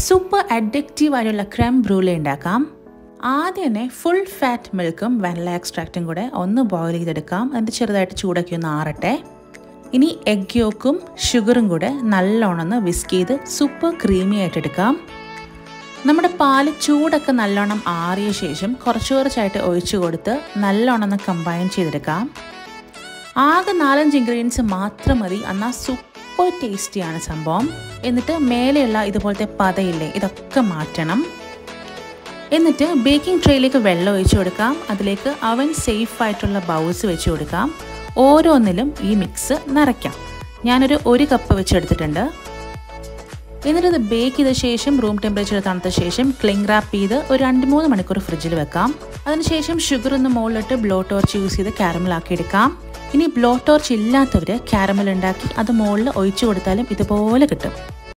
super addictive ആയിട്ടുള്ള creme brulee ഉണ്ടാക്കാം ആദ്യം തന്നെ ഫുൾ ഫാറ്റ് മിൽക്കും വെനില എക്സ്ട്രാക്റ്റും കൂടെ ഒന്ന് ബോയിൽ ചെയ്തെടുക്കാം എന്നിട്ട് ചെറുതായിട്ട് ചൂടാക്കി ഒന്ന് ആറട്ടെ ഇനി എഗ് യോക്കും ഷുഗറും കൂടെ നല്ലോണം ഒന്ന് വിസ്ക് ചെയ്ത് സൂപ്പർ ക്രീമി ആയിട്ട് എടുക്കാം നമ്മുടെ പാല് ചൂടൊക്കെ നല്ലോണം ആറിയ ശേഷം കുറച്ച് കുറച്ചായിട്ട് ഒഴിച്ചു കൊടുത്ത് നല്ലോണം ഒന്ന് കമ്പൈൻ ചെയ്തെടുക്കാം ആകെ നാലഞ്ച് ഇൻഗ്രീഡിയൻസ് മാത്രം മതി എന്നാൽ സൂപ്പർ ടേസ്റ്റിയാണ് സംഭവം എന്നിട്ട് മേലെയുള്ള ഇതുപോലത്തെ പതയില്ലേ ഇതൊക്കെ മാറ്റണം എന്നിട്ട് ബേക്കിംഗ് ട്രേയിലേക്ക് വെള്ളം ഒഴിച്ചു കൊടുക്കാം അതിലേക്ക് അവൻ സേഫ് ആയിട്ടുള്ള ബൗൾസ് വെച്ച് കൊടുക്കാം ഓരോന്നിലും ഈ മിക്സ് നിറയ്ക്കാം ഞാനൊരു ഒരു കപ്പ് വെച്ചെടുത്തിട്ടുണ്ട് എന്നിട്ട് ഇത് ബേക്ക് ചെയ്ത ശേഷം റൂം ടെമ്പറേച്ചർ തണുത്ത ശേഷം ക്ലിങ് റാപ്പ് ചെയ്ത് ഒരു രണ്ട് മൂന്ന് മണിക്കൂർ ഫ്രിഡ്ജിൽ വെക്കാം അതിനുശേഷം ഷുഗർ ഒന്ന് മുകളിലിട്ട് ബ്ലോ ടോർച്ച് യൂസ് ചെയ്ത് കാരമൽ ആക്കി എടുക്കാം ഇനി ബ്ലോ ടോർച്ച് ഇല്ലാത്തവർ കാരമൽ ഉണ്ടാക്കി അത് മുകളിൽ ഒഴിച്ചു കൊടുത്താലും ഇതുപോലെ കിട്ടും